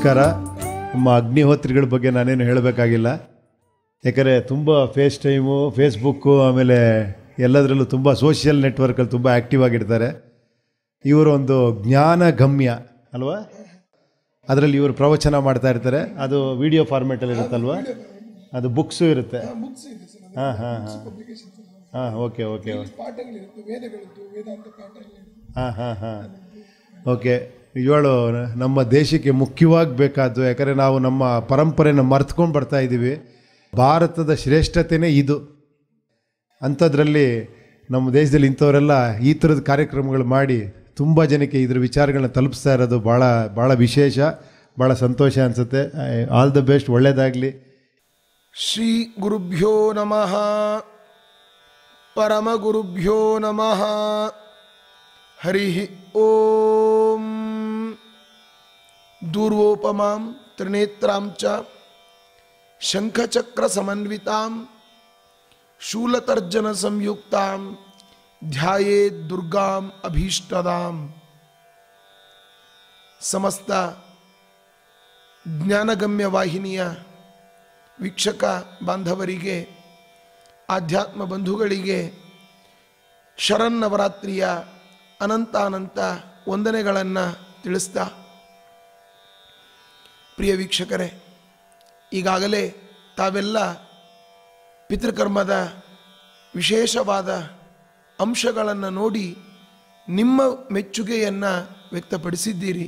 ನಮಸ್ಕಾರ ನಮ್ಮ ಅಗ್ನಿಹೋತ್ರಿಗಳ ಬಗ್ಗೆ ನಾನೇನು ಹೇಳಬೇಕಾಗಿಲ್ಲ ಯಾಕಂದರೆ ತುಂಬ ಫೇಸ್ ಟೈಮು ಫೇಸ್ಬುಕ್ಕು ಆಮೇಲೆ ಎಲ್ಲದರಲ್ಲೂ ತುಂಬ ಸೋಷಿಯಲ್ ನೆಟ್ವರ್ಕಲ್ಲಿ ತುಂಬ ಆ್ಯಕ್ಟಿವ್ ಆಗಿರ್ತಾರೆ ಇವರು ಒಂದು ಜ್ಞಾನ ಗಮ್ಯ ಅಲ್ವಾ ಅದರಲ್ಲಿ ಇವರು ಪ್ರವಚನ ಮಾಡ್ತಾ ಇರ್ತಾರೆ ಅದು ವಿಡಿಯೋ ಫಾರ್ಮೇಟಲ್ಲಿ ಇರುತ್ತಲ್ವಾ ಅದು ಬುಕ್ಸು ಇರುತ್ತೆ ಬುಕ್ಸ್ ಇದೆ ಸರ್ ಹಾಂ ಹಾಂ ಹಾಂ ಪಬ್ಲಿಕೇಶನ್ ಹಾಂ ಓಕೆ ಓಕೆ ಪಾಠಗಳಿರುತ್ತೆ ವೇದಗಳಿತ್ತು ವೇದಾಂತ ಪಾಠಗಳಿರುತ್ತೆ ಹಾಂ ಹಾಂ ಹಾಂ ಓಕೆ ಇವಳು ನಮ್ಮ ದೇಶಕ್ಕೆ ಮುಖ್ಯವಾಗಿ ಬೇಕಾದ್ದು ಯಾಕಂದರೆ ನಾವು ನಮ್ಮ ಪರಂಪರೆನ ಮರ್ತ್ಕೊಂಡು ಬರ್ತಾ ಇದ್ದೀವಿ ಭಾರತದ ಶ್ರೇಷ್ಠತೆಯೇ ಇದು ಅಂಥದ್ರಲ್ಲಿ ನಮ್ಮ ದೇಶದಲ್ಲಿ ಇಂಥವರೆಲ್ಲ ಈ ಥರದ ಕಾರ್ಯಕ್ರಮಗಳು ಮಾಡಿ ತುಂಬ ಜನಕ್ಕೆ ಇದ್ರ ವಿಚಾರಗಳನ್ನ ತಲುಪಿಸ್ತಾ ಇರೋದು ಭಾಳ ಭಾಳ ವಿಶೇಷ ಭಾಳ ಸಂತೋಷ ಅನಿಸುತ್ತೆ ಆಲ್ ದ ಬೆಸ್ಟ್ ಒಳ್ಳೆಯದಾಗಲಿ ಶ್ರೀ ಗುರುಭ್ಯೋ ನಮಃ ಪರಮ ಗುರುಭ್ಯೋ ನಮಃ ಹರಿ ಓಂ ದೂರ್ವೋಪಮಾಂ ತ್ರಿನೇತ್ರಾಂ ಚ ಶಂಖಚಕ್ರ ಸಮನ್ವಿತಾಂ ಶೂಲತರ್ಜನ ಸಂಯುಕ್ತಾಂ ಧ್ಯಾಯೇ ದುರ್ಗಾಂ ಅಭೀಷ್ಟದಾಂ ಸಮಸ್ತ ಜ್ಞಾನಗಮ್ಯ ವಾಹಿನಿಯ ವೀಕ್ಷಕ ಬಾಂಧವರಿಗೆ ಆಧ್ಯಾತ್ಮ ಬಂಧುಗಳಿಗೆ ಶರನ್ನವರಾತ್ರಿಯ ಅನಂತ ಅನಂತ ವಂದನೆಗಳನ್ನು ತಿಳಿಸ್ತಾ ಪ್ರಿಯ ವೀಕ್ಷಕರೇ ಈಗಾಗಲೇ ತಾವೆಲ್ಲ ಪಿತೃಕರ್ಮದ ವಿಶೇಷವಾದ ಅಂಶಗಳನ್ನು ನೋಡಿ ನಿಮ್ಮ ಮೆಚ್ಚುಗೆಯನ್ನು ವ್ಯಕ್ತಪಡಿಸಿದ್ದೀರಿ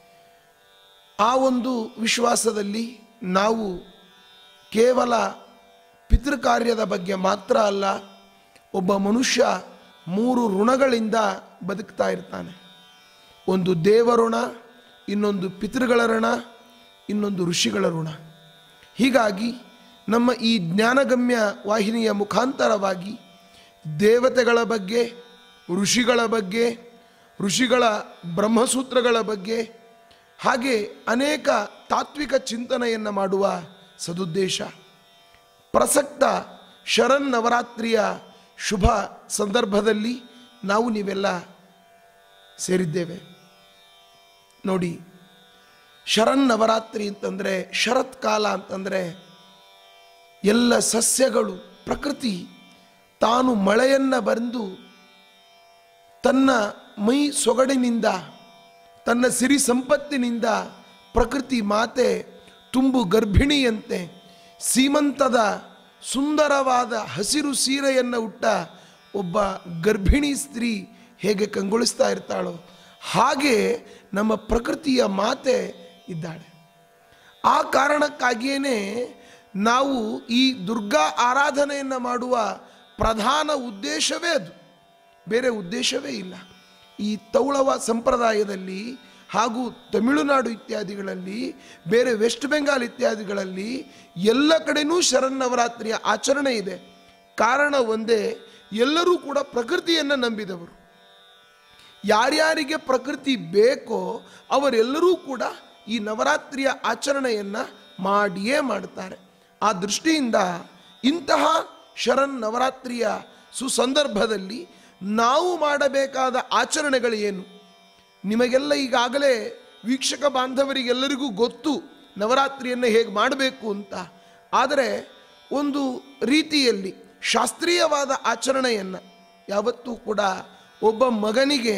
ಆ ಒಂದು ವಿಶ್ವಾಸದಲ್ಲಿ ನಾವು ಕೇವಲ ಪಿತೃಕಾರ್ಯದ ಬಗ್ಗೆ ಮಾತ್ರ ಅಲ್ಲ ಒಬ್ಬ ಮನುಷ್ಯ ಮೂರು ಋಣಗಳಿಂದ ಬದುಕ್ತಾ ಇರ್ತಾನೆ ಒಂದು ದೇವಋಣ ಇನ್ನೊಂದು ಪಿತೃಗಳ ಋಣ ಇನ್ನೊಂದು ಋಷಿಗಳ ಋಣ ಹೀಗಾಗಿ ನಮ್ಮ ಈ ಜ್ಞಾನಗಮ್ಯ ವಾಹಿನಿಯ ಮುಖಾಂತರವಾಗಿ ದೇವತೆಗಳ ಬಗ್ಗೆ ಋಷಿಗಳ ಬಗ್ಗೆ ಋಷಿಗಳ ಬ್ರಹ್ಮಸೂತ್ರಗಳ ಬಗ್ಗೆ ಹಾಗೆ ಅನೇಕ ತಾತ್ವಿಕ ಚಿಂತನೆಯನ್ನು ಮಾಡುವ ಸದುದ್ದೇಶ ಪ್ರಸಕ್ತ ಶರನ್ನವರಾತ್ರಿಯ ಶುಭ ಸಂದರ್ಭದಲ್ಲಿ ನಾವು ನೀವೆಲ್ಲ ಸೇರಿದ್ದೇವೆ ನೋಡಿ ಶರನ್ನವರಾತ್ರಿ ಅಂತಂದರೆ ಶರತ್ಕಾಲ ಅಂತಂದರೆ ಎಲ್ಲ ಸಸ್ಯಗಳು ಪ್ರಕೃತಿ ತಾನು ಮಳೆಯನ್ನು ಬಂದು ತನ್ನ ಮೈ ಸೊಗಡಿನಿಂದ ತನ್ನ ಸಿರಿ ಸಂಪತ್ತಿನಿಂದ ಪ್ರಕೃತಿ ಮಾತೆ ತುಂಬು ಗರ್ಭಿಣಿಯಂತೆ ಸೀಮಂತದ ಸುಂದರವಾದ ಹಸಿರು ಸೀರೆಯನ್ನು ಉಟ್ಟ ಒಬ್ಬ ಗರ್ಭಿಣಿ ಸ್ತ್ರೀ ಹೇಗೆ ಕಂಗೊಳಿಸ್ತಾ ಇರ್ತಾಳೋ ಹಾಗೆ ನಮ್ಮ ಪ್ರಕೃತಿಯ ಮಾತೆ ಇದ್ದಾಳೆ ಆ ಕಾರಣಕ್ಕಾಗಿಯೇ ನಾವು ಈ ದುರ್ಗಾ ಆರಾಧನೆಯನ್ನು ಮಾಡುವ ಪ್ರಧಾನ ಉದ್ದೇಶವೇ ಅದು ಬೇರೆ ಉದ್ದೇಶವೇ ಇಲ್ಲ ಈ ತೌಳವ ಸಂಪ್ರದಾಯದಲ್ಲಿ ಹಾಗೂ ತಮಿಳುನಾಡು ಇತ್ಯಾದಿಗಳಲ್ಲಿ ಬೇರೆ ವೆಸ್ಟ್ ಬೆಂಗಾಲ್ ಇತ್ಯಾದಿಗಳಲ್ಲಿ ಎಲ್ಲ ಕಡೆನೂ ಶರನ್ನವರಾತ್ರಿಯ ಆಚರಣೆ ಇದೆ ಕಾರಣ ಒಂದೇ ಎಲ್ಲರೂ ಕೂಡ ಪ್ರಕೃತಿಯನ್ನು ನಂಬಿದವರು ಯಾರ್ಯಾರಿಗೆ ಪ್ರಕೃತಿ ಬೇಕೋ ಅವರೆಲ್ಲರೂ ಕೂಡ ಈ ನವರಾತ್ರಿಯ ಆಚರಣೆಯನ್ನು ಮಾಡಿಯೇ ಮಾಡ್ತಾರೆ ಆ ದೃಷ್ಟಿಯಿಂದ ಇಂತಹ ಶರಣ್ ನವರಾತ್ರಿಯ ಸುಸಂದರ್ಭದಲ್ಲಿ ನಾವು ಮಾಡಬೇಕಾದ ಆಚರಣೆಗಳು ಏನು ನಿಮಗೆಲ್ಲ ಈಗಾಗಲೇ ವೀಕ್ಷಕ ಬಾಂಧವರಿಗೆಲ್ಲರಿಗೂ ಗೊತ್ತು ನವರಾತ್ರಿಯನ್ನು ಹೇಗೆ ಮಾಡಬೇಕು ಅಂತ ಆದರೆ ಒಂದು ರೀತಿಯಲ್ಲಿ ಶಾಸ್ತ್ರೀಯವಾದ ಆಚರಣೆಯನ್ನು ಯಾವತ್ತೂ ಕೂಡ ಒಬ್ಬ ಮಗನಿಗೆ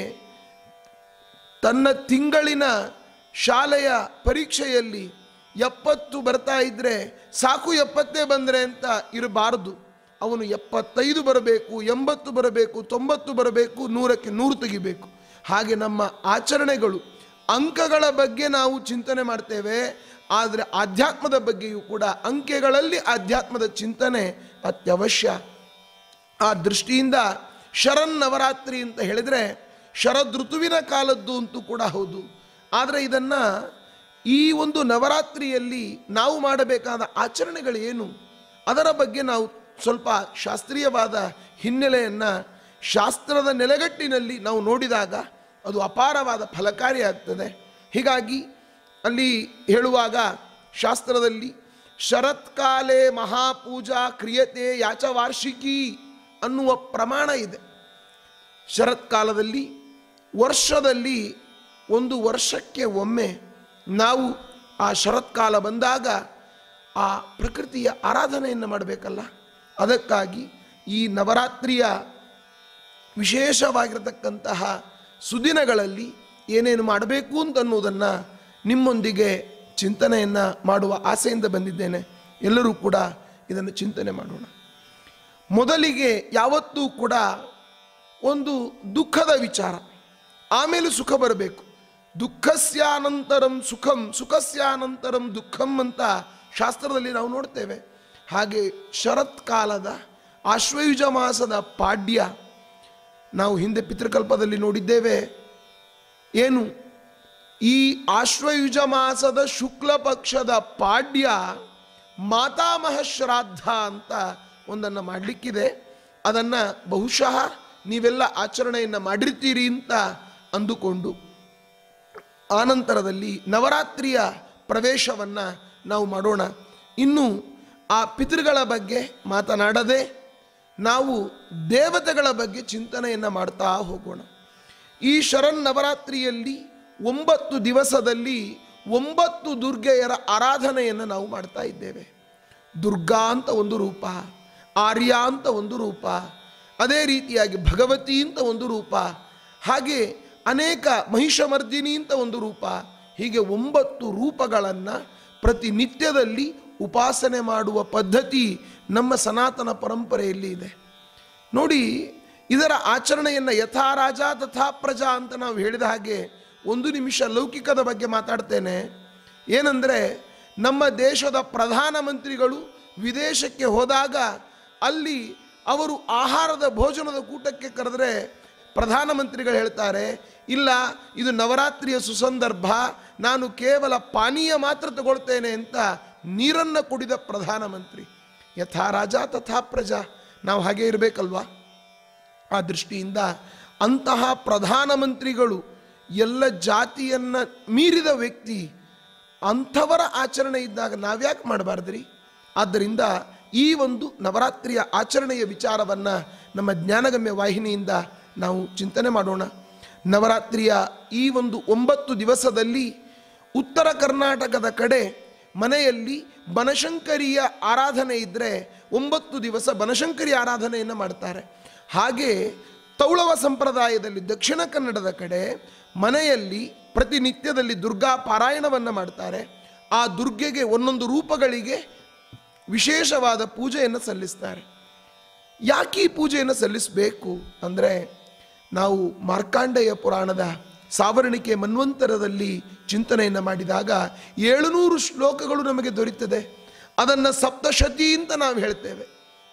ತನ್ನ ತಿಂಗಳಿನ ಶಾಲೆಯ ಪರೀಕ್ಷೆಯಲ್ಲಿ ಎಪ್ಪತ್ತು ಬರ್ತಾ ಇದ್ದರೆ ಸಾಕು ಎಪ್ಪತ್ತೇ ಬಂದರೆ ಅಂತ ಇರಬಾರದು ಅವನು ಎಪ್ಪತ್ತೈದು ಬರಬೇಕು ಎಂಬತ್ತು ಬರಬೇಕು ತೊಂಬತ್ತು ಬರಬೇಕು ನೂರಕ್ಕೆ ನೂರು ತೆಗಿಬೇಕು ಹಾಗೆ ನಮ್ಮ ಆಚರಣೆಗಳು ಅಂಕಗಳ ಬಗ್ಗೆ ನಾವು ಚಿಂತನೆ ಮಾಡ್ತೇವೆ ಆದರೆ ಆಧ್ಯಾತ್ಮದ ಬಗ್ಗೆಯೂ ಕೂಡ ಅಂಕೆಗಳಲ್ಲಿ ಆಧ್ಯಾತ್ಮದ ಚಿಂತನೆ ಅತ್ಯವಶ್ಯ ಆ ದೃಷ್ಟಿಯಿಂದ ಶರನ್ ನವರಾತ್ರಿ ಅಂತ ಹೇಳಿದರೆ ಶರದ್ ಋತುವಿನ ಕಾಲದ್ದು ಅಂತೂ ಕೂಡ ಹೌದು ಆದರೆ ಇದನ್ನು ಈ ಒಂದು ನವರಾತ್ರಿಯಲ್ಲಿ ನಾವು ಮಾಡಬೇಕಾದ ಆಚರಣೆಗಳು ಏನು ಅದರ ಬಗ್ಗೆ ನಾವು ಸ್ವಲ್ಪ ಶಾಸ್ತ್ರೀಯವಾದ ಹಿನ್ನೆಲೆಯನ್ನು ಶಾಸ್ತ್ರದ ನೆಲೆಗಟ್ಟಿನಲ್ಲಿ ನಾವು ನೋಡಿದಾಗ ಅದು ಅಪಾರವಾದ ಫಲಕಾರಿಯಾಗ್ತದೆ ಹೀಗಾಗಿ ಅಲ್ಲಿ ಹೇಳುವಾಗ ಶಾಸ್ತ್ರದಲ್ಲಿ ಶರತ್ಕಾಲೆ ಮಹಾಪೂಜಾ ಕ್ರಿಯತೆ ಯಾಚ ವಾರ್ಷಿಕಿ ಅನ್ನುವ ಪ್ರಮಾಣ ಇದೆ ಶರತ್ಕಾಲದಲ್ಲಿ ವರ್ಷದಲ್ಲಿ ಒಂದು ವರ್ಷಕ್ಕೆ ಒಮ್ಮೆ ನಾವು ಆ ಶರತ್ಕಾಲ ಬಂದಾಗ ಆ ಪ್ರಕೃತಿಯ ಆರಾಧನೆಯನ್ನು ಮಾಡಬೇಕಲ್ಲ ಅದಕ್ಕಾಗಿ ಈ ನವರಾತ್ರಿಯ ವಿಶೇಷವಾಗಿರತಕ್ಕಂತಹ ಸುದಿನಗಳಲ್ಲಿ ಏನೇನು ಮಾಡಬೇಕು ಅಂತನ್ನುವುದನ್ನು ನಿಮ್ಮೊಂದಿಗೆ ಚಿಂತನೆಯನ್ನು ಮಾಡುವ ಆಸೆಯಿಂದ ಬಂದಿದ್ದೇನೆ ಎಲ್ಲರೂ ಕೂಡ ಇದನ್ನು ಚಿಂತನೆ ಮಾಡೋಣ ಮೊದಲಿಗೆ ಯಾವತ್ತೂ ಕೂಡ ಒಂದು ದುಃಖದ ವಿಚಾರ ಆಮೇಲೆ ಸುಖ ಬರಬೇಕು ದುಃಖಸ್ಯಾನಂತರಂ ಸುಖಂ ಸುಖಸ್ಯಾನಂತರಂ ದುಃಖಂ ಅಂತ ಶಾಸ್ತ್ರದಲ್ಲಿ ನಾವು ನೋಡ್ತೇವೆ ಹಾಗೆ ಶರತ್ಕಾಲದ ಆಶ್ವಯುಜ ಮಾಸದ ಪಾಡ್ಯ ನಾವು ಹಿಂದೆ ಪಿತೃಕಲ್ಪದಲ್ಲಿ ನೋಡಿದ್ದೇವೆ ಏನು ಈ ಆಶ್ವಯುಜ ಮಾಸದ ಶುಕ್ಲ ಪಕ್ಷದ ಪಾಡ್ಯ ಮಾತಾಮಹ ಶ್ರಾದ್ದ ಅಂತ ಒಂದನ್ನು ಮಾಡಲಿಕ್ಕಿದೆ ಅದನ್ನು ಬಹುಶಃ ನೀವೆಲ್ಲ ಆಚರಣೆಯನ್ನು ಮಾಡಿರ್ತೀರಿ ಅಂತ ಅಂದುಕೊಂಡು ಆನಂತರದಲ್ಲಿ ನವರಾತ್ರಿಯ ಪ್ರವೇಶವನ್ನು ನಾವು ಮಾಡೋಣ ಇನ್ನು ಆ ಪಿತೃಗಳ ಬಗ್ಗೆ ಮಾತನಾಡದೆ ನಾವು ದೇವತೆಗಳ ಬಗ್ಗೆ ಚಿಂತನೆಯನ್ನು ಮಾಡ್ತಾ ಹೋಗೋಣ ಈ ಶರಣ್ ನವರಾತ್ರಿಯಲ್ಲಿ ಒಂಬತ್ತು ದಿವಸದಲ್ಲಿ ಒಂಬತ್ತು ದುರ್ಗೆಯರ ಆರಾಧನೆಯನ್ನು ನಾವು ಮಾಡ್ತಾ ಇದ್ದೇವೆ ದುರ್ಗಾ ಅಂತ ಒಂದು ರೂಪ ಆರ್ಯ ಅಂತ ಒಂದು ರೂಪ ಅದೇ ರೀತಿಯಾಗಿ ಭಗವತಿ ಅಂತ ಒಂದು ರೂಪ ಹಾಗೆ ಅನೇಕ ಮಹಿಷಮರ್ದಿನಿ ಅಂತ ಒಂದು ರೂಪ ಹೀಗೆ ಒಂಬತ್ತು ರೂಪಗಳನ್ನು ಪ್ರತಿನಿತ್ಯದಲ್ಲಿ ಉಪಾಸನೆ ಮಾಡುವ ಪದ್ಧತಿ ನಮ್ಮ ಸನಾತನ ಪರಂಪರೆಯಲ್ಲಿ ಇದೆ ನೋಡಿ ಇದರ ಆಚರಣೆಯನ್ನು ಯಥಾ ರಾಜ ತಥಾ ಪ್ರಜಾ ಅಂತ ನಾವು ಹೇಳಿದ ಹಾಗೆ ಒಂದು ನಿಮಿಷ ಲೌಕಿಕದ ಬಗ್ಗೆ ಮಾತಾಡ್ತೇನೆ ಏನಂದರೆ ನಮ್ಮ ದೇಶದ ಪ್ರಧಾನಮಂತ್ರಿಗಳು ವಿದೇಶಕ್ಕೆ ಹೋದಾಗ ಅಲ್ಲಿ ಅವರು ಆಹಾರದ ಭೋಜನದ ಕೂಟಕ್ಕೆ ಕರೆದ್ರೆ ಪ್ರಧಾನಮಂತ್ರಿಗಳು ಹೇಳ್ತಾರೆ ಇಲ್ಲ ಇದು ನವರಾತ್ರಿಯ ಸುಸಂದರ್ಭ ನಾನು ಕೇವಲ ಪಾನೀಯ ಮಾತ್ರ ತಗೊಳ್ತೇನೆ ಅಂತ ನೀರನ್ನು ಕುಡಿದ ಪ್ರಧಾನಮಂತ್ರಿ ಯಥಾ ರಾಜ ತಥಾ ಪ್ರಜಾ ನಾವು ಹಾಗೆ ಇರಬೇಕಲ್ವಾ ಆ ದೃಷ್ಟಿಯಿಂದ ಅಂತಹ ಪ್ರಧಾನಮಂತ್ರಿಗಳು ಎಲ್ಲ ಜಾತಿಯನ್ನು ಮೀರಿದ ವ್ಯಕ್ತಿ ಅಂಥವರ ಆಚರಣೆ ಇದ್ದಾಗ ನಾವ್ಯಾಕೆ ಮಾಡಬಾರ್ದ್ರಿ ಆದ್ದರಿಂದ ಈ ಒಂದು ನವರಾತ್ರಿಯ ಆಚರಣೆಯ ವಿಚಾರವನ್ನು ನಮ್ಮ ಜ್ಞಾನಗಮ್ಯ ವಾಹಿನಿಯಿಂದ ನಾವು ಚಿಂತನೆ ಮಾಡೋಣ ನವರಾತ್ರಿಯ ಈ ಒಂದು ಒಂಬತ್ತು ದಿವಸದಲ್ಲಿ ಉತ್ತರ ಕರ್ನಾಟಕದ ಕಡೆ ಮನೆಯಲ್ಲಿ ಬನಶಂಕರಿಯ ಆರಾಧನೆ ಇದ್ದರೆ ಒಂಬತ್ತು ದಿವಸ ಬನಶಂಕರಿ ಆರಾಧನೆಯನ್ನು ಮಾಡ್ತಾರೆ ಹಾಗೆ ತೌಳವ ಸಂಪ್ರದಾಯದಲ್ಲಿ ದಕ್ಷಿಣ ಕನ್ನಡದ ಕಡೆ ಮನೆಯಲ್ಲಿ ಪ್ರತಿನಿತ್ಯದಲ್ಲಿ ದುರ್ಗಾ ಪಾರಾಯಣವನ್ನು ಮಾಡ್ತಾರೆ ಆ ದುರ್ಗೆಗೆ ಒಂದೊಂದು ರೂಪಗಳಿಗೆ ವಿಶೇಷವಾದ ಪೂಜೆಯನ್ನು ಸಲ್ಲಿಸ್ತಾರೆ ಯಾಕೆ ಈ ಪೂಜೆಯನ್ನು ಸಲ್ಲಿಸಬೇಕು ಅಂದರೆ ನಾವು ಮಾರ್ಕಾಂಡೇಯ ಪುರಾಣದ ಸಾವರ್ಣಿಕೆ ಮನ್ವಂತರದಲ್ಲಿ ಚಿಂತನೆಯನ್ನು ಮಾಡಿದಾಗ ಏಳುನೂರು ಶ್ಲೋಕಗಳು ನಮಗೆ ದೊರೀತದೆ ಅದನ್ನು ಸಪ್ತಶತಿ ಅಂತ ನಾವು ಹೇಳ್ತೇವೆ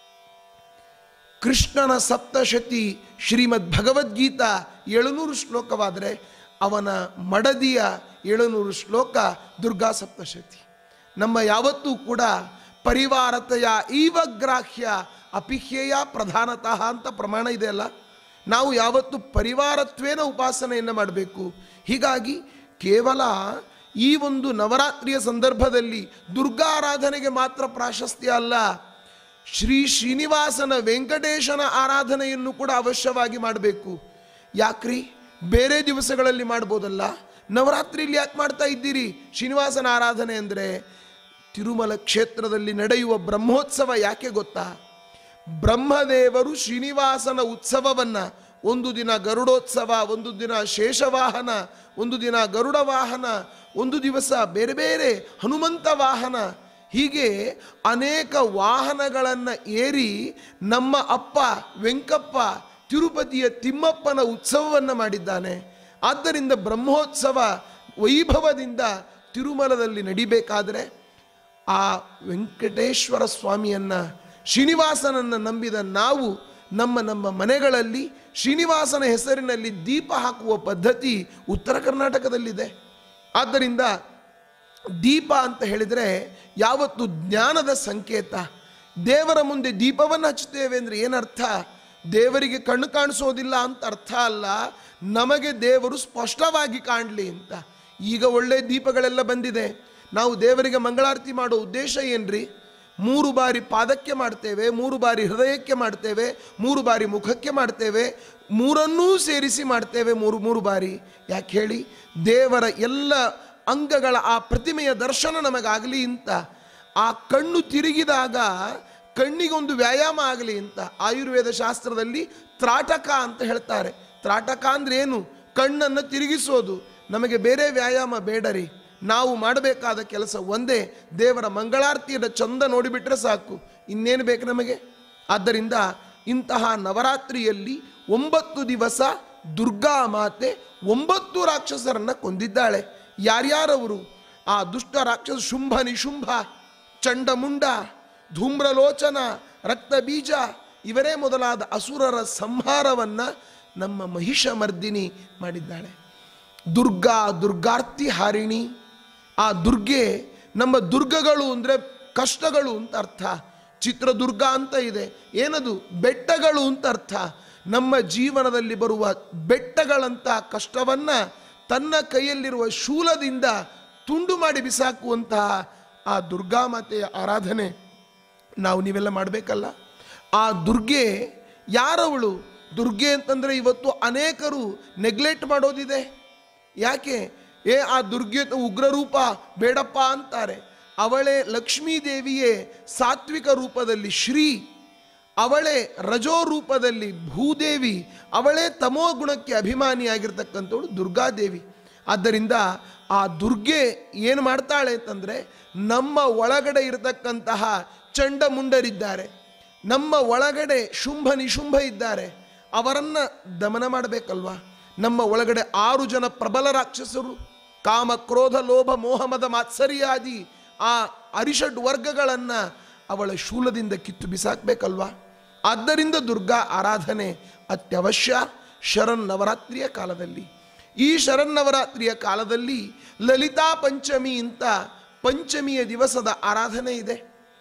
ಕೃಷ್ಣನ ಸಪ್ತಶತಿ ಶ್ರೀಮದ್ ಭಗವದ್ಗೀತಾ ಏಳುನೂರು ಶ್ಲೋಕವಾದರೆ ಅವನ ಮಡದಿಯ ಏಳುನೂರು ಶ್ಲೋಕ ದುರ್ಗಾ ಸಪ್ತಶತಿ ನಮ್ಮ ಯಾವತ್ತೂ ಕೂಡ ಪರಿವಾರತೆಯ ಈವ ಗ್ರಾಹ್ಯ ಅಪಿಹ್ಯಯ ಪ್ರಧಾನತಃ ಅಂತ ಪ್ರಮಾಣ ಇದೆಯಲ್ಲ ನಾವು ಯಾವತ್ತು ಪರಿವಾರತ್ವೇನ ಉಪಾಸನೆಯನ್ನು ಮಾಡಬೇಕು ಹೀಗಾಗಿ ಕೇವಲ ಈ ಒಂದು ನವರಾತ್ರಿಯ ಸಂದರ್ಭದಲ್ಲಿ ದುರ್ಗಾ ಆರಾಧನೆಗೆ ಮಾತ್ರ ಪ್ರಾಶಸ್ತ್ಯ ಅಲ್ಲ ಶ್ರೀ ಶ್ರೀನಿವಾಸನ ವೆಂಕಟೇಶನ ಆರಾಧನೆಯನ್ನು ಕೂಡ ಅವಶ್ಯವಾಗಿ ಮಾಡಬೇಕು ಯಾಕ್ರಿ ಬೇರೆ ದಿವಸಗಳಲ್ಲಿ ಮಾಡ್ಬೋದಲ್ಲ ನವರಾತ್ರಿಯಲ್ಲಿ ಯಾಕೆ ಮಾಡ್ತಾ ಇದ್ದೀರಿ ಶ್ರೀನಿವಾಸನ ಆರಾಧನೆ ಅಂದರೆ ತಿರುಮಲ ಕ್ಷೇತ್ರದಲ್ಲಿ ನಡೆಯುವ ಬ್ರಹ್ಮೋತ್ಸವ ಯಾಕೆ ಗೊತ್ತಾ ಬ್ರಹ್ಮದೇವರು ಶ್ರೀನಿವಾಸನ ಉತ್ಸವವನ್ನು ಒಂದು ದಿನ ಗರುಡೋತ್ಸವ ಒಂದು ದಿನ ಶೇಷವಾಹನ ಒಂದು ದಿನ ಗರುಡ ವಾಹನ ಒಂದು ದಿವಸ ಬೇರೆ ಬೇರೆ ಹನುಮಂತ ವಾಹನ ಹೀಗೆ ಅನೇಕ ವಾಹನಗಳನ್ನು ಏರಿ ನಮ್ಮ ಅಪ್ಪ ವೆಂಕಪ್ಪ ತಿರುಪತಿಯ ತಿಮ್ಮಪ್ಪನ ಉತ್ಸವವನ್ನು ಮಾಡಿದ್ದಾನೆ ಆದ್ದರಿಂದ ಬ್ರಹ್ಮೋತ್ಸವ ವೈಭವದಿಂದ ತಿರುಮಲದಲ್ಲಿ ನಡಿಬೇಕಾದರೆ ಆ ವೆಂಕಟೇಶ್ವರ ಸ್ವಾಮಿಯನ್ನು ಶ್ರೀನಿವಾಸನನ್ನು ನಂಬಿದ ನಾವು ನಮ್ಮ ನಮ್ಮ ಮನೆಗಳಲ್ಲಿ ಶ್ರೀನಿವಾಸನ ಹೆಸರಿನಲ್ಲಿ ದೀಪ ಹಾಕುವ ಪದ್ಧತಿ ಉತ್ತರ ಕರ್ನಾಟಕದಲ್ಲಿದೆ ಆದ್ದರಿಂದ ದೀಪ ಅಂತ ಹೇಳಿದರೆ ಯಾವತ್ತು ಜ್ಞಾನದ ಸಂಕೇತ ದೇವರ ಮುಂದೆ ದೀಪವನ್ನು ಹಚ್ಚುತ್ತೇವೆ ಅಂದರೆ ಏನರ್ಥ ದೇವರಿಗೆ ಕಣ್ಣು ಕಾಣಿಸೋದಿಲ್ಲ ಅಂತ ಅರ್ಥ ಅಲ್ಲ ನಮಗೆ ದೇವರು ಸ್ಪಷ್ಟವಾಗಿ ಕಾಣಲಿ ಅಂತ ಈಗ ಒಳ್ಳೆ ದೀಪಗಳೆಲ್ಲ ಬಂದಿದೆ ನಾವು ದೇವರಿಗೆ ಮಂಗಳಾರತಿ ಮಾಡೋ ಉದ್ದೇಶ ಏನ್ರಿ ಮೂರು ಬಾರಿ ಪಾದಕ್ಕೆ ಮಾಡ್ತೇವೆ ಮೂರು ಬಾರಿ ಹೃದಯಕ್ಕೆ ಮಾಡ್ತೇವೆ ಮೂರು ಬಾರಿ ಮುಖಕ್ಕೆ ಮಾಡ್ತೇವೆ ಮೂರನ್ನೂ ಸೇರಿಸಿ ಮಾಡ್ತೇವೆ ಮೂರು ಮೂರು ಬಾರಿ ಯಾಕೆ ಹೇಳಿ ದೇವರ ಎಲ್ಲ ಅಂಗಗಳ ಆ ಪ್ರತಿಮೆಯ ದರ್ಶನ ನಮಗಾಗಲಿ ಅಂತ ಆ ಕಣ್ಣು ತಿರುಗಿದಾಗ ಕಣ್ಣಿಗೊಂದು ವ್ಯಾಯಾಮ ಆಗಲಿ ಅಂತ ಆಯುರ್ವೇದ ಶಾಸ್ತ್ರದಲ್ಲಿ ತ್ರಾಟಕ ಅಂತ ಹೇಳ್ತಾರೆ ತ್ರಾಟಕ ಅಂದ್ರೆ ಏನು ಕಣ್ಣನ್ನು ತಿರುಗಿಸೋದು ನಮಗೆ ಬೇರೆ ವ್ಯಾಯಾಮ ಬೇಡರಿ ನಾವು ಮಾಡಬೇಕಾದ ಕೆಲಸ ಒಂದೇ ದೇವರ ಮಂಗಳಾರತಿಯ ಚಂದ ನೋಡಿಬಿಟ್ರೆ ಸಾಕು ಇನ್ನೇನು ಬೇಕು ನಮಗೆ ಆದ್ದರಿಂದ ಇಂತಹ ನವರಾತ್ರಿಯಲ್ಲಿ ಒಂಬತ್ತು ದಿವಸ ದುರ್ಗಾ ಮಾತೆ ಒಂಬತ್ತು ರಾಕ್ಷಸರನ್ನ ಕೊಂದಿದ್ದಾಳೆ ಯಾರ್ಯಾರವರು ಆ ದುಷ್ಟ ರಾಕ್ಷಸ ಶುಂಭ ನಿಶುಂಭ ಚಂಡಮುಂಡ ಧೂಮ್ರಲೋಚನ ರಕ್ತ ಬೀಜ ಇವರೇ ಮೊದಲಾದ ಅಸುರರ ಸಂಹಾರವನ್ನ ನಮ್ಮ ಮಹಿಷಮರ್ದಿನಿ ಮಾಡಿದ್ದಾಳೆ ದುರ್ಗಾ ದುರ್ಗಾರ್ತಿ ಹಾರಿಣಿ ಆ ದುರ್ಗೆ ನಮ್ಮ ದುರ್ಗಗಳು ಅಂದರೆ ಕಷ್ಟಗಳು ಅಂತ ಅರ್ಥ ಚಿತ್ರದುರ್ಗ ಅಂತ ಇದೆ ಏನದು ಬೆಟ್ಟಗಳು ಅಂತ ಅರ್ಥ ನಮ್ಮ ಜೀವನದಲ್ಲಿ ಬರುವ ಬೆಟ್ಟಗಳಂತ ಕಷ್ಟವನ್ನ ತನ್ನ ಕೈಯಲ್ಲಿರುವ ಶೂಲದಿಂದ ತುಂಡು ಮಾಡಿ ಬಿಸಾಕುವಂತಹ ಆ ದುರ್ಗಾಮಾತೆಯ ಆರಾಧನೆ ನಾವು ನೀವೆಲ್ಲ ಮಾಡಬೇಕಲ್ಲ ಆ ದುರ್ಗೆ ಯಾರವಳು ದುರ್ಗೆ ಅಂತಂದರೆ ಇವತ್ತು ಅನೇಕರು ನೆಗ್ಲೆಕ್ಟ್ ಮಾಡೋದಿದೆ ಯಾಕೆ ಏ ಆ ದುರ್ಗೆ ಉಗ್ರ ರೂಪ ಬೇಡಪ್ಪ ಅಂತಾರೆ ಅವಳೇ ಲಕ್ಷ್ಮೀ ದೇವಿಯೇ ಸಾತ್ವಿಕ ರೂಪದಲ್ಲಿ ಶ್ರೀ ಅವಳೇ ರಜೋ ರೂಪದಲ್ಲಿ ಭೂದೇವಿ ಅವಳೇ ತಮೋ ಗುಣಕ್ಕೆ ಅಭಿಮಾನಿಯಾಗಿರ್ತಕ್ಕಂಥವಳು ದುರ್ಗಾದೇವಿ ಆದ್ದರಿಂದ ಆ ದುರ್ಗೆ ಏನು ಮಾಡ್ತಾಳೆ ಅಂತಂದರೆ ನಮ್ಮ ಒಳಗಡೆ ಇರತಕ್ಕಂತಹ ಚಂಡಮುಂಡರಿದ್ದಾರೆ ನಮ್ಮ ಒಳಗಡೆ ಶುಂಭ ನಿಶುಂಭ ಇದ್ದಾರೆ ಅವರನ್ನ ದಮನ ಮಾಡಬೇಕಲ್ವಾ ನಮ್ಮ ಒಳಗಡೆ ಆರು ಜನ ಪ್ರಬಲ ರಾಕ್ಷಸರು ಕಾಮ ಕ್ರೋಧ ಲೋಭ ಮೋಹಮದ ಮಾತ್ಸರ್ಯಾದಿ ಆ ಅರಿಷಡ್ ವರ್ಗಗಳನ್ನು ಅವಳ ಶೂಲದಿಂದ ಕಿತ್ತು ಬಿಸಾಕ್ಬೇಕಲ್ವಾ ಆದ್ದರಿಂದ ದುರ್ಗಾ ಆರಾಧನೆ ಅತ್ಯವಶ್ಯ ಶರನ್ ನವರಾತ್ರಿಯ ಕಾಲದಲ್ಲಿ ಈ ಶರನ್ನವರಾತ್ರಿಯ ಕಾಲದಲ್ಲಿ ಲಲಿತಾ ಪಂಚಮಿ ಅಂತ ಪಂಚಮಿಯ ದಿವಸದ ಆರಾಧನೆ ಇದೆ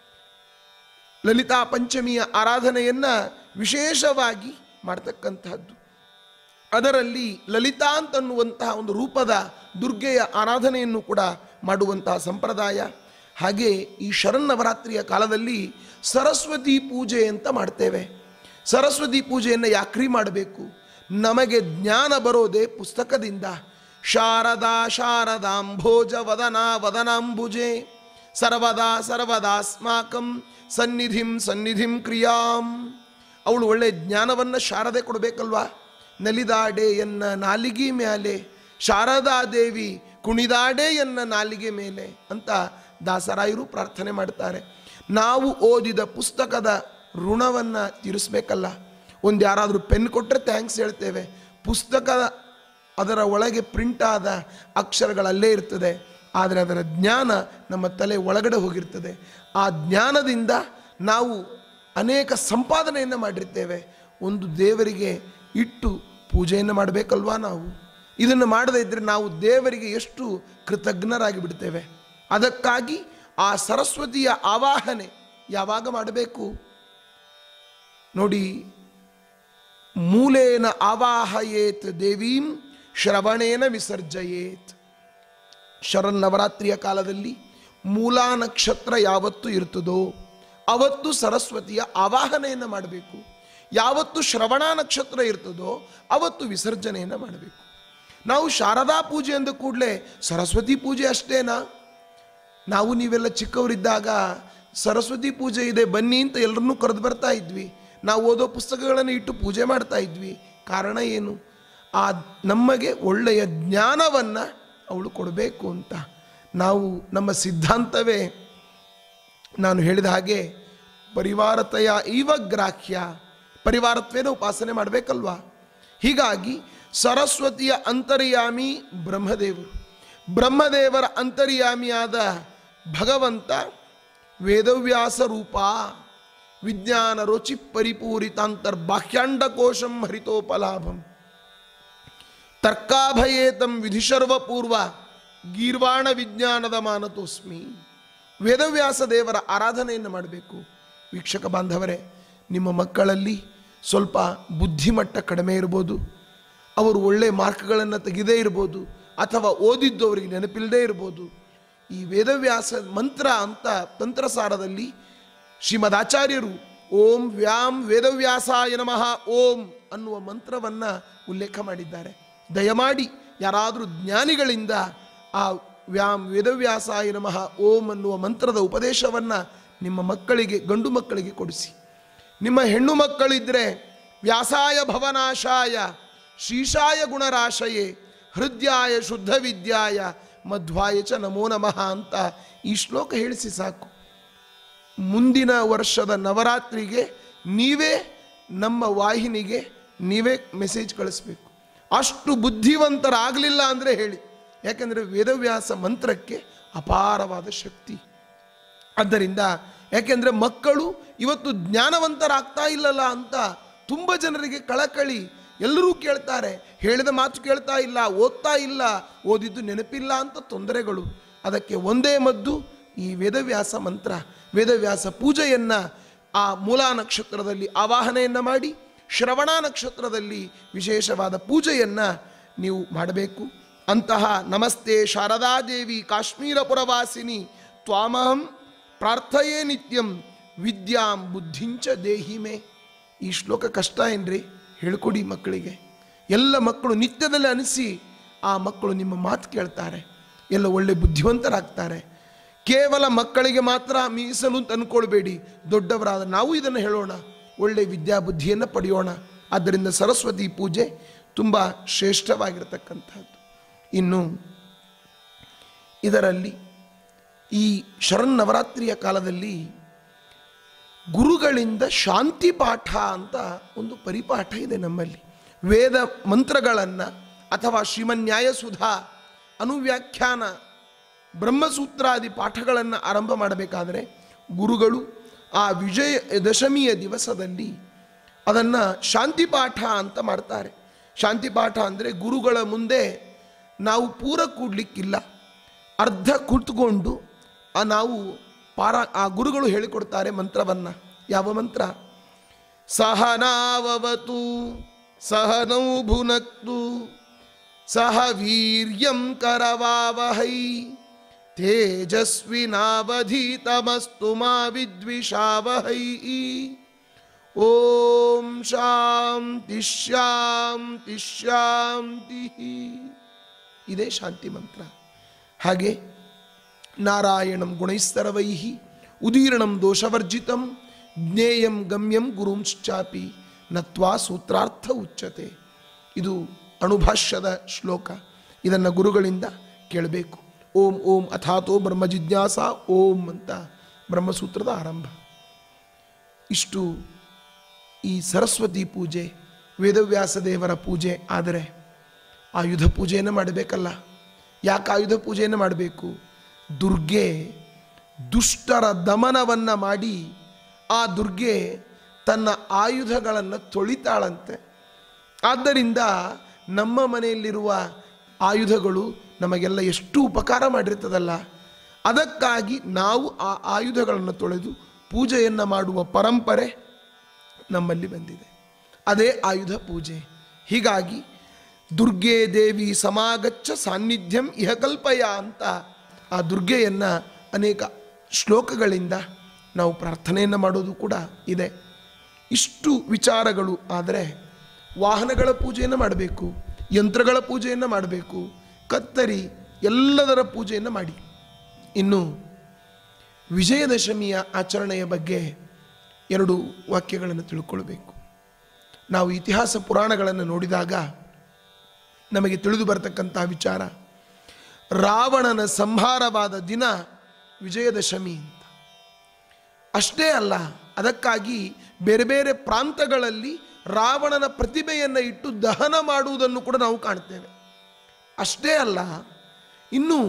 ಲಲಿತಾ ಪಂಚಮಿಯ ಆರಾಧನೆಯನ್ನ ವಿಶೇಷವಾಗಿ ಮಾಡ್ತಕ್ಕಂತಹದ್ದು ಅದರಲ್ಲಿ ಲಲಿತಾ ಅಂತನ್ನುವಂತಹ ಒಂದು ರೂಪದ ದುರ್ಗೆಯ ಆರಾಧನೆಯನ್ನು ಕೂಡ ಮಾಡುವಂತಹ ಸಂಪ್ರದಾಯ ಹಾಗೆ ಈ ಶರನ್ನವರಾತ್ರಿಯ ಕಾಲದಲ್ಲಿ ಸರಸ್ವತಿ ಪೂಜೆ ಅಂತ ಮಾಡ್ತೇವೆ ಸರಸ್ವತಿ ಪೂಜೆಯನ್ನು ಯಾಕ್ರಿ ಮಾಡಬೇಕು ನಮಗೆ ಜ್ಞಾನ ಬರೋದೇ ಪುಸ್ತಕದಿಂದ ಶಾರದಾ ಶಾರದಾಂಭೋಜ ವದನ ವದನಾಂಬುಜೆ ಸರ್ವದಾ ಸರ್ವದಾಸ್ಮಾಕಂ ಸನ್ನಿಧಿಂ ಸನ್ನಿಧಿಂ ಕ್ರಿಯಾಂ ಅವಳು ಒಳ್ಳೆ ಜ್ಞಾನವನ್ನು ಶಾರದೆ ಕೊಡಬೇಕಲ್ವಾ ನಲಿದಾಡೆ ಎನ್ನ ನಾಲಿಗೆ ಮ್ಯಾಲೆ ಶಾರದಾದೇವಿ ಕುಣಿದಾಡೆ ಎನ್ನ ನಾಲಿಗೆ ಮೇಲೆ ಅಂತ ದಾಸರಾಯರು ಪ್ರಾರ್ಥನೆ ಮಾಡ್ತಾರೆ ನಾವು ಓದಿದ ಪುಸ್ತಕದ ಋಣವನ್ನು ತೀರಿಸ್ಬೇಕಲ್ಲ ಒಂದು ಯಾರಾದರೂ ಪೆನ್ ಕೊಟ್ಟರೆ ಥ್ಯಾಂಕ್ಸ್ ಹೇಳ್ತೇವೆ ಪುಸ್ತಕ ಅದರ ಒಳಗೆ ಪ್ರಿಂಟ್ ಆದ ಅಕ್ಷರಗಳಲ್ಲೇ ಇರ್ತದೆ ಆದರೆ ಅದರ ಜ್ಞಾನ ನಮ್ಮ ತಲೆ ಒಳಗಡೆ ಹೋಗಿರ್ತದೆ ಆ ಜ್ಞಾನದಿಂದ ನಾವು ಅನೇಕ ಸಂಪಾದನೆಯನ್ನು ಮಾಡಿರ್ತೇವೆ ಒಂದು ದೇವರಿಗೆ ಇಟ್ಟು ಪೂಜೆಯನ್ನು ಮಾಡಬೇಕಲ್ವಾ ನಾವು ಇದನ್ನು ಮಾಡದೇ ಇದ್ದರೆ ನಾವು ದೇವರಿಗೆ ಎಷ್ಟು ಕೃತಜ್ಞರಾಗಿ ಬಿಡ್ತೇವೆ ಅದಕ್ಕಾಗಿ ಆ ಸರಸ್ವತಿಯ ಆವಾಹನೆ ಯಾವಾಗ ಮಾಡಬೇಕು ನೋಡಿ ಮೂಲೇನ ಆವಾಹಯೇತ್ ದೇವೀಂ ಶ್ರವಣೇನ ವಿಸರ್ಜಯೇತ್ ಶರನ್ನವರಾತ್ರಿಯ ಕಾಲದಲ್ಲಿ ಮೂಲಾ ನಕ್ಷತ್ರ ಯಾವತ್ತು ಇರ್ತದೋ ಅವತ್ತು ಸರಸ್ವತಿಯ ಆವಾಹನೆಯನ್ನು ಮಾಡಬೇಕು ಯಾವತ್ತು ಶ್ರವಣ ನಕ್ಷತ್ರ ಇರ್ತದೋ ಅವತ್ತು ವಿಸರ್ಜನೆಯನ್ನು ಮಾಡಬೇಕು ನಾವು ಶಾರದಾ ಪೂಜೆ ಅಂದ ಕೂಡಲೇ ಸರಸ್ವತಿ ಪೂಜೆ ಅಷ್ಟೇನಾ ನಾವು ನೀವೆಲ್ಲ ಚಿಕ್ಕವರಿದ್ದಾಗ ಸರಸ್ವತಿ ಪೂಜೆ ಇದೆ ಬನ್ನಿ ಅಂತ ಎಲ್ಲರನ್ನೂ ಕರೆದು ಬರ್ತಾ ಇದ್ವಿ ನಾವು ಓದೋ ಪುಸ್ತಕಗಳನ್ನು ಇಟ್ಟು ಪೂಜೆ ಮಾಡ್ತಾ ಇದ್ವಿ ಕಾರಣ ಏನು ಆ ನಮಗೆ ಒಳ್ಳೆಯ ಜ್ಞಾನವನ್ನು ಅವಳು ಕೊಡಬೇಕು ಅಂತ ನಾವು ನಮ್ಮ ಸಿದ್ಧಾಂತವೇ ನಾನು ಹೇಳಿದ ಹಾಗೆ ಪರಿವಾರತೆಯ ಇವ ಗ್ರಾಹ್ಯ ಪರಿವಾರತ್ವೇನ ಉಪಾಸನೆ ಮಾಡಬೇಕಲ್ವಾ ಹೀಗಾಗಿ ಸರಸ್ವತಿಯ ಅಂತರ್ಯಾಮಿ ಬ್ರಹ್ಮದೇವರು ಬ್ರಹ್ಮದೇವರ ಅಂತರ್ಯಾಮಿಯಾದ ಭಗವಂತ ವೇದವ್ಯಾಸ ರೂಪ ವಿಜ್ಞಾನ ರುಚಿ ಪರಿಪೂರಿತಾಂತರ್ಬಾಹ್ಯಾಂಡ ಕೋಶಂ ಹರಿತೋಪಲಾಭಂ ತರ್ಕಾಭಯೇತಂ ವಿಧಿಶರ್ವಪೂರ್ವ ಗೀರ್ವಾಣ ವಿಜ್ಞಾನದ ಮಾನತೋಸ್ಮಿ ವೇದವ್ಯಾಸ ದೇವರ ಆರಾಧನೆಯನ್ನು ಮಾಡಬೇಕು ವೀಕ್ಷಕ ಬಾಂಧವರೇ ನಿಮ್ಮ ಮಕ್ಕಳಲ್ಲಿ ಸ್ವಲ್ಪ ಬುದ್ಧಿಮಟ್ಟ ಕಡಿಮೆ ಇರ್ಬೋದು ಅವರು ಒಳ್ಳೆ ಮಾರ್ಕ್ಗಳನ್ನು ತೆಗೆದೇ ಇರ್ಬೋದು ಅಥವಾ ಓದಿದ್ದು ಅವರಿಗೆ ನೆನಪಿಲ್ಲದೇ ಇರ್ಬೋದು ಈ ವೇದವ್ಯಾಸ ಮಂತ್ರ ಅಂತ ತಂತ್ರಸಾರದಲ್ಲಿ ಶ್ರೀಮದ್ ಆಚಾರ್ಯರು ಓಂ ವ್ಯಾಂ ವೇದವ್ಯಾಸಾಯ ನಮಃ ಓಂ ಅನ್ನುವ ಮಂತ್ರವನ್ನು ಉಲ್ಲೇಖ ಮಾಡಿದ್ದಾರೆ ದಯಮಾಡಿ ಯಾರಾದರೂ ಜ್ಞಾನಿಗಳಿಂದ ಆ ವ್ಯಾಂ ವೇದವ್ಯಾಸಾಯ ನಮಃ ಓಂ ಅನ್ನುವ ಮಂತ್ರದ ಉಪದೇಶವನ್ನು ನಿಮ್ಮ ಮಕ್ಕಳಿಗೆ ಗಂಡು ಮಕ್ಕಳಿಗೆ ಕೊಡಿಸಿ ನಿಮ್ಮ ಹೆಣ್ಣು ಮಕ್ಕಳಿದ್ದರೆ ವ್ಯಾಸಾಯ ಭವನಾಶಾಯ ಶೀಶಾಯ ಗುಣರಾಶಯೇ ಹೃದಯಾಯ ಶುದ್ಧ ವಿದ್ಯಾಯ ಮಧ್ವಾಯ ಚ ನಮೋ ನಮಃ ಅಂತ ಈ ಶ್ಲೋಕ ಹೇಳಿಸಿ ಸಾಕು ಮುಂದಿನ ವರ್ಷದ ನವರಾತ್ರಿಗೆ ನೀವೇ ನಮ್ಮ ವಾಹಿನಿಗೆ ನೀವೇ ಮೆಸೇಜ್ ಕಳಿಸ್ಬೇಕು ಅಷ್ಟು ಬುದ್ಧಿವಂತರಾಗಲಿಲ್ಲ ಅಂದರೆ ಹೇಳಿ ಯಾಕೆಂದರೆ ವೇದವ್ಯಾಸ ಮಂತ್ರಕ್ಕೆ ಅಪಾರವಾದ ಶಕ್ತಿ ಆದ್ದರಿಂದ ಯಾಕೆಂದರೆ ಮಕ್ಕಳು ಇವತ್ತು ಜ್ಞಾನವಂತರಾಗ್ತಾ ಇಲ್ಲಲ್ಲ ಅಂತ ತುಂಬ ಜನರಿಗೆ ಕಳಕಳಿ ಎಲ್ಲರೂ ಕೇಳ್ತಾರೆ ಹೇಳಿದ ಮಾತು ಕೇಳ್ತಾ ಇಲ್ಲ ಓದ್ತಾ ಇಲ್ಲ ಓದಿದ್ದು ನೆನಪಿಲ್ಲ ಅಂತ ತೊಂದರೆಗಳು ಅದಕ್ಕೆ ಒಂದೇ ಮದ್ದು ಈ ವೇದವ್ಯಾಸ ಮಂತ್ರ ವೇದವ್ಯಾಸ ಪೂಜೆಯನ್ನು ಆ ಮೂಲಾ ನಕ್ಷತ್ರದಲ್ಲಿ ಆವಾಹನೆಯನ್ನು ಮಾಡಿ ಶ್ರವಣ ನಕ್ಷತ್ರದಲ್ಲಿ ವಿಶೇಷವಾದ ಪೂಜೆಯನ್ನು ನೀವು ಮಾಡಬೇಕು ಅಂತಹ ನಮಸ್ತೆ ಶಾರದಾದೇವಿ ಕಾಶ್ಮೀರಪುರವಾಸಿನಿ ತ್ವಾಮಹಂ ಪ್ರಾರ್ಥಯೇ ನಿತ್ಯಂ ವಿದ್ಯಾಂ ಬುದ್ಧಿಂಚ ದೇಹಿಮೆ ಈ ಶ್ಲೋಕ ಕಷ್ಟ ಏನ್ರಿ ಹೇಳ್ಕೊಡಿ ಮಕ್ಕಳಿಗೆ ಎಲ್ಲ ಮಕ್ಕಳು ನಿತ್ಯದಲ್ಲಿ ಅನಿಸಿ ಆ ಮಕ್ಕಳು ನಿಮ್ಮ ಮಾತು ಕೇಳ್ತಾರೆ ಎಲ್ಲ ಒಳ್ಳೆ ಬುದ್ಧಿವಂತರಾಗ್ತಾರೆ ಕೇವಲ ಮಕ್ಕಳಿಗೆ ಮಾತ್ರ ಮೀಸಲು ಅಂತ ಅನ್ಕೊಳ್ಬೇಡಿ ದೊಡ್ಡವರಾದ ನಾವು ಇದನ್ನು ಹೇಳೋಣ ಒಳ್ಳೆ ವಿದ್ಯಾಬುದ್ಧಿಯನ್ನು ಪಡೆಯೋಣ ಆದ್ದರಿಂದ ಸರಸ್ವತಿ ಪೂಜೆ ತುಂಬ ಶ್ರೇಷ್ಠವಾಗಿರತಕ್ಕಂಥದ್ದು ಇನ್ನು ಇದರಲ್ಲಿ ಈ ಶರನ್ನವರಾತ್ರಿಯ ಕಾಲದಲ್ಲಿ ಗುರುಗಳಿಂದ ಶಾಂತಿ ಪಾಠ ಅಂತ ಒಂದು ಪರಿಪಾಠ ಇದೆ ನಮ್ಮಲ್ಲಿ ವೇದ ಮಂತ್ರಗಳನ್ನು ಅಥವಾ ಶ್ರೀಮನ್ಯಾಯಸುಧಾ ಅನುವ್ಯಾಖ್ಯಾನ ಬ್ರಹ್ಮಸೂತ್ರಾದಿ ಪಾಠಗಳನ್ನು ಆರಂಭ ಮಾಡಬೇಕಾದರೆ ಗುರುಗಳು ಆ ವಿಜಯ ದಶಮಿಯ ದಿವಸದಲ್ಲಿ ಅದನ್ನು ಶಾಂತಿ ಪಾಠ ಅಂತ ಮಾಡ್ತಾರೆ ಶಾಂತಿ ಪಾಠ ಅಂದರೆ ಗುರುಗಳ ಮುಂದೆ ನಾವು ಪೂರ ಕೂಡ್ಲಿಕ್ಕಿಲ್ಲ ಅರ್ಧ ಕುಳಿತುಕೊಂಡು ಆ ನಾವು ಪಾರ ಆ ಗುರುಗಳು ಹೇಳಿಕೊಡ್ತಾರೆ ಮಂತ್ರವನ್ನು ಯಾವ ಮಂತ್ರ ಸಹನಾವವತು ಸಹನೌ ಭುನಕ್ತು ಸಹ ವೀರ್ಯಂ ಕರವಾವಹೈ ತೇಜಸ್ವಿನಾವಧೀತಮಸ್ತು ಮಾ ವಿದ್ವಿಷಾವಹೈ ಓಂ ಶಾಂತಿ ಶಾಂತಿ ಶಾಂತಿ ಇದೇ ಶಾಂತಿ ಮಂತ್ರ ಹಾಗೆ ನಾರಾಯಣಂ ಗುಣೈಸ್ತರವೈ ಉದೀರ್ಣಂ ದೋಷವರ್ಜಿತಂ ಜ್ಞೇಯಂ ಗಮ್ಯಂ ಗುರುಂಶ್ಚಾಪಿ ನತ್ವಾ ಸೂತ್ರಾರ್ಥ ಉಚ್ಚತೆ ಇದು ಅಣುಭಾಷ್ಯದ ಶ್ಲೋಕ ಇದನ್ನು ಗುರುಗಳಿಂದ ಕೇಳಬೇಕು ಓಂ ಓಂ ಅಥಾತೋ ಬ್ರಹ್ಮ ಜಿಜ್ಞಾಸ ಓಂ ಅಂತ ಬ್ರಹ್ಮಸೂತ್ರದ ಆರಂಭ ಇಷ್ಟು ಈ ಸರಸ್ವತಿ ಪೂಜೆ ವೇದವ್ಯಾಸ ದೇವರ ಪೂಜೆ ಆದರೆ ಆಯುಧ ಪೂಜೆಯನ್ನು ಮಾಡಬೇಕಲ್ಲ ಯಾಕೆ ಆಯುಧ ಪೂಜೆಯನ್ನು ಮಾಡಬೇಕು ದುರ್ಗೆ ದುಷ್ಟರ ದಮನವನ್ನು ಮಾಡಿ ಆ ದುರ್ಗೆ ತನ್ನ ಆಯುಧಗಳನ್ನು ತೊಳಿತಾಳಂತೆ ಆದ್ದರಿಂದ ನಮ್ಮ ಮನೆಯಲ್ಲಿರುವ ಆಯುಧಗಳು ನಮಗೆಲ್ಲ ಎಷ್ಟು ಉಪಕಾರ ಮಾಡಿರ್ತದಲ್ಲ ಅದಕ್ಕಾಗಿ ನಾವು ಆ ಆಯುಧಗಳನ್ನು ತೊಳೆದು ಪೂಜೆಯನ್ನು ಮಾಡುವ ಪರಂಪರೆ ನಮ್ಮಲ್ಲಿ ಬಂದಿದೆ ಅದೇ ಆಯುಧ ಪೂಜೆ ಹೀಗಾಗಿ ದುರ್ಗೆ ದೇವಿ ಸಮಾಗಚ್ಚ ಸಾನ್ನಿಧ್ಯಂ ಇಹ ಕಲ್ಪಯ ಅಂತ ಆ ದುರ್ಗೆಯನ್ನು ಅನೇಕ ಶ್ಲೋಕಗಳಿಂದ ನಾವು ಪ್ರಾರ್ಥನೆಯನ್ನು ಮಾಡೋದು ಕೂಡ ಇದೆ ಇಷ್ಟು ವಿಚಾರಗಳು ಆದರೆ ವಾಹನಗಳ ಪೂಜೆಯನ್ನು ಮಾಡಬೇಕು ಯಂತ್ರಗಳ ಪೂಜೆಯನ್ನು ಮಾಡಬೇಕು ಕತ್ತರಿ ಎಲ್ಲದರ ಪೂಜೆಯನ್ನು ಮಾಡಿ ಇನ್ನು ವಿಜಯದಶಮಿಯ ಆಚರಣೆಯ ಬಗ್ಗೆ ಎರಡು ವಾಕ್ಯಗಳನ್ನು ತಿಳ್ಕೊಳ್ಬೇಕು ನಾವು ಇತಿಹಾಸ ಪುರಾಣಗಳನ್ನು ನೋಡಿದಾಗ ನಮಗೆ ತಿಳಿದು ಬರತಕ್ಕಂಥ ವಿಚಾರ ರಾವಣನ ಸಂಹಾರವಾದ ದಿನ ವಿಜಯದಶಮಿ ಅಂತ ಅಷ್ಟೇ ಅಲ್ಲ ಅದಕ್ಕಾಗಿ ಬೇರೆ ಬೇರೆ ಪ್ರಾಂತಗಳಲ್ಲಿ ರಾವಣನ ಪ್ರತಿಭೆಯನ್ನು ಇಟ್ಟು ದಹನ ಮಾಡುವುದನ್ನು ಕೂಡ ನಾವು ಕಾಣ್ತೇವೆ ಅಷ್ಟೇ ಅಲ್ಲ ಇನ್ನು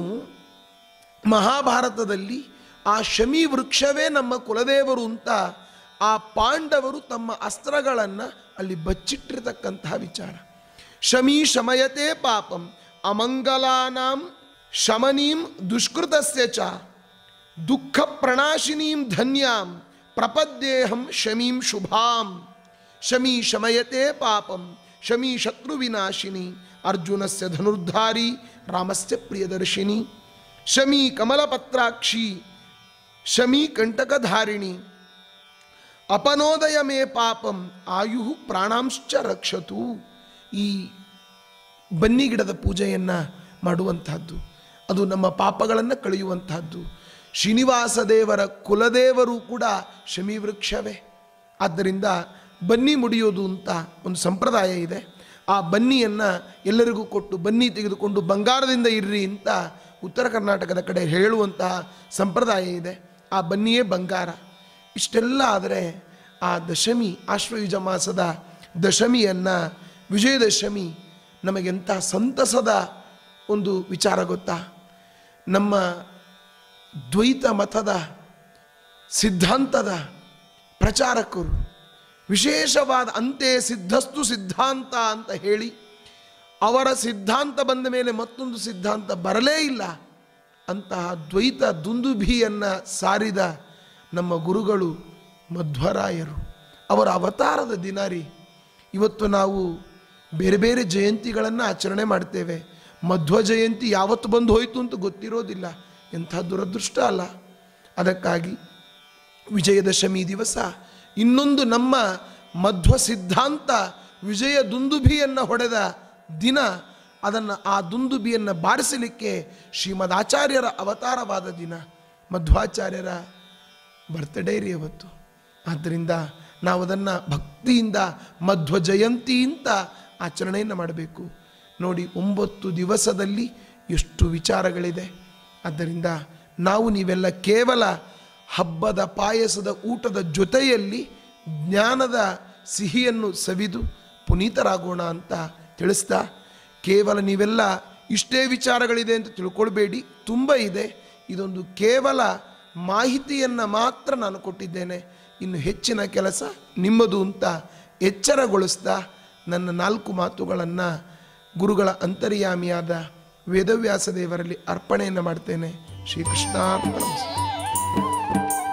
ಮಹಾಭಾರತದಲ್ಲಿ ಆ ಶಮಿ ವೃಕ್ಷವೇ ನಮ್ಮ ಕುಲದೇವರು ಅಂತ ಆ ಪಾಂಡವರು ತಮ್ಮ ಅಸ್ತ್ರಗಳನ್ನು ಅಲ್ಲಿ ಬಚ್ಚಿಟ್ಟಿರ್ತಕ್ಕಂತಹ ವಿಚಾರ ಶಮಿ ಶಮಯತೆ ಪಾಪಂ ಅಮಂಗಲಾನಾಂ ಶಮನೀಂ ದುಷ್ಕೃತಸ್ಯ ಚ ದುಃಖ ಪ್ರಣಾಶಿನೀಂ ಧನ್ಯಾಂ ಪ್ರಪದ್ಯೇಹಂ ಶಮೀಂ ಶುಭಾಂ ಶಮಿ ಶಮಯತೆ ಪಾಪಂ ಶಮಿ ಶತ್ರು ವಿನಾಶಿನಿ ಅರ್ಜುನಸ್ಯ ಧನುರ್ಧಾರಿ ರಾಮಸ್ಯ ಪ್ರಿಯದರ್ಶಿನಿ ಶಮಿ ಕಮಲಪತ್ರಾಕ್ಷಿ ಶಮಿ ಕಂಟಕಧಾರಿಣಿ ಅಪನೋದಯ ಮೇ ಪಾಪಂ ಆಯು ಪ್ರಾಣಾಂಶ್ಚ ರಕ್ಷತು ಈ ಬನ್ನಿ ಗಿಡದ ಪೂಜೆಯನ್ನು ಮಾಡುವಂತಹದ್ದು ಅದು ನಮ್ಮ ಪಾಪಗಳನ್ನು ಕಳೆಯುವಂತಹದ್ದು ಶ್ರೀನಿವಾಸ ದೇವರ ಕುಲದೇವರು ಕೂಡ ಶಮಿ ವೃಕ್ಷವೇ ಆದ್ದರಿಂದ ಬನ್ನಿ ಮುಡಿಯೋದು ಅಂತ ಒಂದು ಸಂಪ್ರದಾಯ ಇದೆ ಆ ಬನ್ನಿಯನ್ನು ಎಲ್ಲರಿಗೂ ಕೊಟ್ಟು ಬನ್ನಿ ತೆಗೆದುಕೊಂಡು ಬಂಗಾರದಿಂದ ಇರ್ರಿ ಅಂತ ಉತ್ತರ ಕರ್ನಾಟಕದ ಕಡೆ ಹೇಳುವಂತಹ ಸಂಪ್ರದಾಯ ಇದೆ ಆ ಬನ್ನಿಯೇ ಬಂಗಾರ ಇಷ್ಟೆಲ್ಲ ಆದರೆ ಆ ದಶಮಿ ಆಶ್ವಯುಜ ಮಾಸದ ದಶಮಿಯನ್ನು ವಿಜಯದಶಮಿ ನಮಗೆಂಥ ಸಂತಸದ ಒಂದು ವಿಚಾರ ಗೊತ್ತಾ ನಮ್ಮ ದ್ವೈತ ಮತದ ಸಿದ್ಧಾಂತದ ಪ್ರಚಾರಕರು ವಿಶೇಷವಾದ ಅಂತೆ ಸಿದ್ಧಸ್ತು ಸಿದ್ಧಾಂತ ಅಂತ ಹೇಳಿ ಅವರ ಸಿದ್ಧಾಂತ ಬಂದ ಮೇಲೆ ಮತ್ತೊಂದು ಸಿದ್ಧಾಂತ ಬರಲೇ ಇಲ್ಲ ಅಂತಹ ದ್ವೈತ ದುಂದುಭಿಯನ್ನು ಸಾರಿದ ನಮ್ಮ ಗುರುಗಳು ಮಧ್ವರಾಯರು ಅವರ ಅವತಾರದ ದಿನ ರೀ ಇವತ್ತು ನಾವು ಬೇರೆ ಬೇರೆ ಜಯಂತಿಗಳನ್ನು ಆಚರಣೆ ಮಾಡ್ತೇವೆ ಮಧ್ವ ಜಯಂತಿ ಯಾವತ್ತು ಬಂದು ಹೋಯಿತು ಅಂತ ಗೊತ್ತಿರೋದಿಲ್ಲ ಎಂಥ ದುರದೃಷ್ಟ ಅಲ್ಲ ಅದಕ್ಕಾಗಿ ವಿಜಯದಶಮಿ ದಿವಸ ಇನ್ನೊಂದು ನಮ್ಮ ಮಧ್ವ ಸಿದ್ಧಾಂತ ವಿಜಯ ದುಂದುಭಿಯನ್ನು ಹೊಡೆದ ದಿನ ಅದನ್ನು ಆ ದುಂದುಭಿಯನ್ನು ಬಾರಿಸಲಿಕ್ಕೆ ಶ್ರೀಮದ್ ಆಚಾರ್ಯರ ಅವತಾರವಾದ ದಿನ ಮಧ್ವಾಚಾರ್ಯರ ಬರ್ತ್ಡೇ ರೀ ಅವತ್ತು ಆದ್ದರಿಂದ ನಾವು ಅದನ್ನು ಭಕ್ತಿಯಿಂದ ಮಧ್ವ ಜಯಂತಿ ಅಂತ ಆಚರಣೆಯನ್ನು ಮಾಡಬೇಕು ನೋಡಿ ಒಂಬತ್ತು ದಿವಸದಲ್ಲಿ ಎಷ್ಟು ವಿಚಾರಗಳಿದೆ ಆದ್ದರಿಂದ ನಾವು ನೀವೆಲ್ಲ ಕೇವಲ ಹಬ್ಬದ ಪಾಯಸದ ಊಟದ ಜೊತೆಯಲ್ಲಿ ಜ್ಞಾನದ ಸಿಹಿಯನ್ನು ಸವಿದು ಪುನೀತರಾಗೋಣ ಅಂತ ತಿಳಿಸ್ತಾ ಕೇವಲ ನೀವೆಲ್ಲ ಇಷ್ಟೇ ವಿಚಾರಗಳಿದೆ ಅಂತ ತಿಳ್ಕೊಳ್ಬೇಡಿ ತುಂಬ ಇದೆ ಇದೊಂದು ಕೇವಲ ಮಾಹಿತಿಯನ್ನು ಮಾತ್ರ ನಾನು ಕೊಟ್ಟಿದ್ದೇನೆ ಇನ್ನು ಹೆಚ್ಚಿನ ಕೆಲಸ ನಿಮ್ಮದು ಅಂತ ಎಚ್ಚರಗೊಳಿಸ್ತಾ ನನ್ನ ನಾಲ್ಕು ಮಾತುಗಳನ್ನು ಗುರುಗಳ ಅಂತರ್ಯಾಮಿಯಾದ ವೇದವ್ಯಾಸ ದೇವರಲ್ಲಿ ಅರ್ಪಣೆಯನ್ನು ಮಾಡ್ತೇನೆ ಶ್ರೀಕೃಷ್ಣಾರ್ಪಣ